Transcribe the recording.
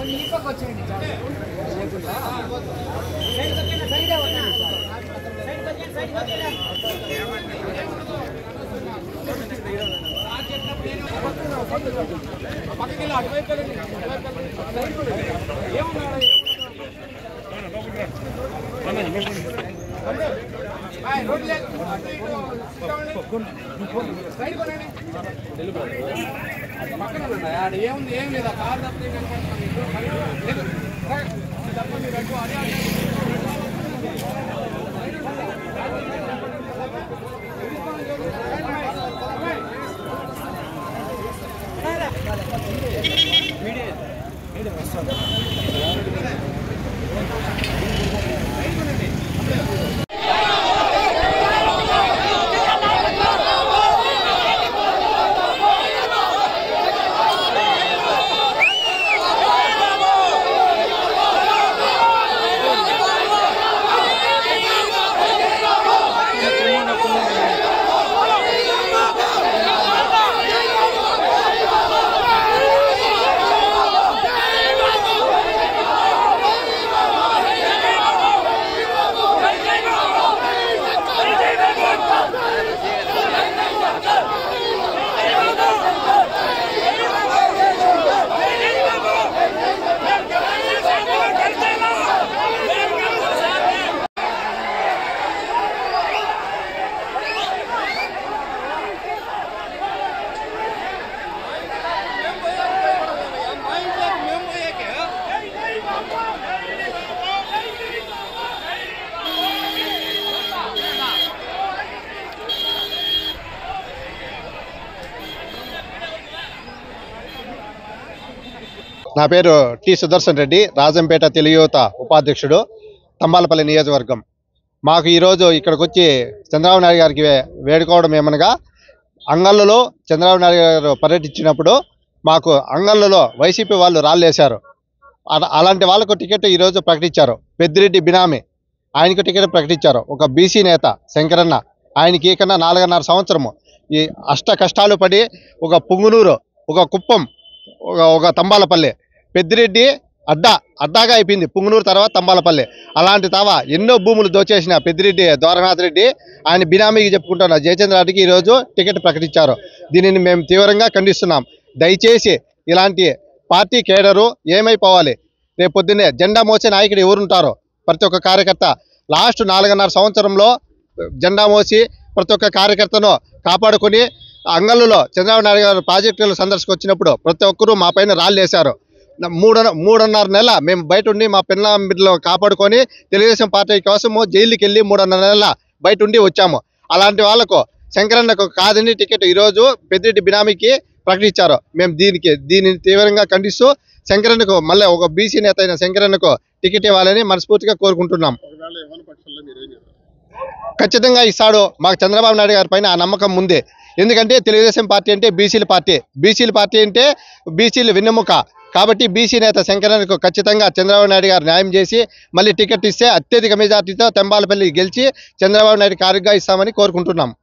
ఏముంది ఏం లేదా కార్ తప్పితే కనుక నా పేరు టి సుదర్శన్ రెడ్డి రాజంపేట తెలుగు యువత ఉపాధ్యక్షుడు తంబాలపల్లి నియోజకవర్గం మాకు ఈరోజు ఇక్కడికి వచ్చి చంద్రబాబు నాయుడు గారికి వే- వేడుకోవడం ఏమనగా అంగళ్ళలో చంద్రబాబు నాయుడు గారు పర్యటించినప్పుడు మాకు అంగళ్ళలో వైసీపీ వాళ్ళు రాళ్ళేశారు అల- అలాంటి వాళ్ళకు టికెట్ ఈరోజు ప్రకటించారు పెద్దిరెడ్డి బినామీ ఆయనకు టికెట్ ప్రకటించారు ఒక బీసీ నేత శంకరన్న ఆయనకి కన్నా నాలుగున్నర సంవత్సరము ఈ అష్ట కష్టాలు పడి ఒక పుంగునూరు ఒక కుప్పం ఒక ఒక తంబాలపల్లి పెద్దిరెడ్డి అడ్డా అడ్డాగా అయిపోయింది పుంగనూరు తర్వాత తంబాలపల్లి అలాంటి తావ ఎన్నో భూములు దోచేసిన పెద్దిరెడ్డి ద్వారనాథ్ రెడ్డి ఆయన బినామీకి చెప్పుకుంటున్న జయచంద్ర రెడ్డికి ఈరోజు టికెట్ ప్రకటించారు దీనిని మేము తీవ్రంగా ఖండిస్తున్నాం దయచేసి ఇలాంటి పార్టీ కేడరు ఏమైపోవాలి రేపు పొద్దున్నే జెండా మోసే నాయకుడు ఎవరుంటారో ప్రతి ఒక్క కార్యకర్త లాస్ట్ నాలుగున్నర సంవత్సరంలో జెండా మోసి ప్రతి ఒక్క కార్యకర్తను కాపాడుకొని అంగళ్ళలో చంద్రబాబు నాయుడు గారు ప్రాజెక్టులు సందర్శకొచ్చినప్పుడు ప్రతి ఒక్కరూ మా పైన రాళ్ళు వేశారు న- మూడు మూడున్నర నెల మేము బయట ఉండి మా పిల్ల బిడ్డలు కాపాడుకొని తెలుగుదేశం పార్టీ కోసము జైలుకి వెళ్ళి మూడున్నర నెలల బయట ఉండి వచ్చాము అలాంటి వాళ్ళకు శంకరన్నకు కాదని టికెట్ ఈరోజు పెద్దిరెడ్డి బినామీకి ప్రకటించారు మేము దీనికి దీనిని తీవ్రంగా ఖండిస్తూ శంకరన్నకు మళ్ళీ ఒక బీసీ నేత అయిన శంకరన్నకు టికెట్ ఇవ్వాలని మనస్ఫూర్తిగా కోరుకుంటున్నాం ఖచ్చితంగా ఇస్తాడు మాకు చంద్రబాబు నాయుడు గారి పైన ఆ నమ్మకం ఉంది ఎందుకంటే తెలుగుదేశం పార్టీ అంటే బీసీల పార్టీ బీసీల పార్టీ అంటే బీసీలు వెన్నెముక కాబట్టి బీసీ నేత శంకరన్నకు ఖచ్చితంగా చంద్రబాబు నాయుడు గారు న్యాయం చేసి మళ్ళీ టికెట్ ఇస్తే అత్యధిక మెజార్టీతో తెంబాలపల్లి గెలిచి చంద్రబాబు నాయుడు కారుగా ఇస్తామని కోరుకుంటున్నాం